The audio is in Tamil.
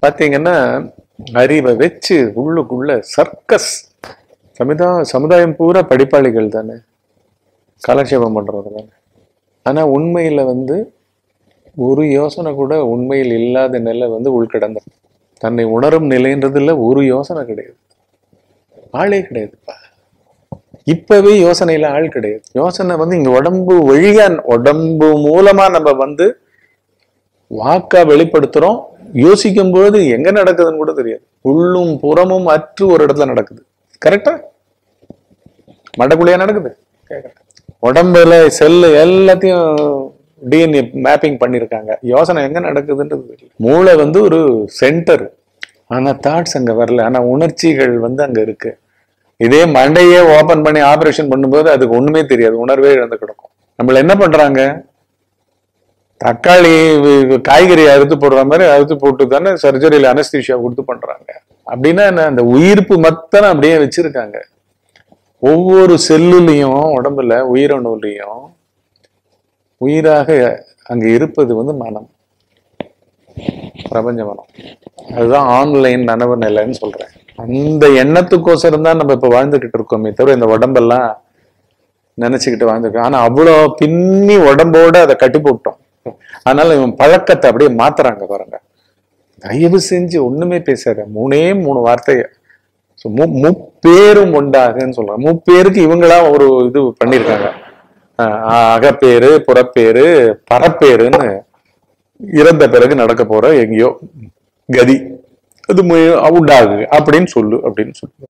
பாத்தீங்கன்னா அறிவை வச்சு உள்ளுக்குள்ள சர்க்கஸ் சமுதா சமுதாயம் பூரா படிப்பாளிகள் தானே காலட்சேபம் பண்றது தானே ஆனா உண்மையில வந்து ஒரு யோசனை கூட உண்மையில் இல்லாத நிலை வந்து உள்கடந்த தன்னை உணரும் நிலைன்றதுல ஒரு யோசனை கிடையாது ஆளே கிடையாதுப்பா இப்பவே யோசனையில ஆள் கிடையாது யோசனை வந்து இங்க உடம்பு வழியா உடம்பு மூலமா நம்ம வந்து வாக்கா வெளிப்படுத்துறோம் யோசிக்கும் போது எங்க நடக்குதுன்னு கூட தெரியாது உள்ளும் புறமும் அற்று ஒரு இடத்துல நடக்குது கரெக்டா மடக்குழியா நடக்குது கேக்குறேன். உடம்புல செல்லு எல்லாத்தையும் டிஎன்ஏ மேப்பிங் பண்ணியிருக்காங்க யோசனை எங்க நடக்குதுன்றது தெரியல மூளை வந்து ஒரு சென்டர் ஆனா தாட்ஸ் அங்க வரல ஆனா உணர்ச்சிகள் வந்து அங்க இருக்கு இதே மண்டையே ஓபன் பண்ணி ஆபரேஷன் பண்ணும்போது அதுக்கு ஒண்ணுமே தெரியாது உணர்வே இழந்து கிடக்கும் நம்மள என்ன பண்றாங்க தக்காளி வி- வி- காய்கறி அறுத்து போடுற மாதிரி அறுத்து போட்டு தானே சர்ஜரியில அனஸ்தீஷியா கொடுத்து பண்றாங்க அப்படின்னா என்ன அந்த உயிர்ப்பு மத்தன அப்படியே வச்சிருக்காங்க ஒவ்வொரு செல்லுலையும் உடம்புல உயிரணுலையும் உயிராக அங்க இருப்பது வந்து மனம் பிரபஞ்ச மனம் அதுதான் ஆன்லைன் நனவு நிலைன்னு சொல்றேன் அந்த எண்ணத்துக்கோசரம் தான் நம்ம இப்ப வாழ்ந்துகிட்டு இருக்கோமே தவிர இந்த உடம்பெல்லாம் நினைச்சுக்கிட்டு வாழ்ந்துருக்கோம் ஆனா அவ்வளோ பின்னி உடம்போட அதை கட்டி போட்டோம் அதனால இவன் பழக்கத்தை அப்படியே மாத்துறாங்க பாருங்க தயவு செஞ்சு ஒண்ணுமே பேசாத மூணே மூணு வார்த்தைய So, மு முப்பேரும் உண்டாகுன்னு சொல்றாங்க முப்பேருக்கு இவங்களா ஒரு இது பண்ணியிருக்காங்க அஹ் அகப்பேரு புறப்பேரு பரப்பேருன்னு இறந்த பிறகு நடக்க போற எங்கேயோ கதி அது மு- உண்டாகு அப்படின்னு சொல்லு அப்படின்னு சொல்லு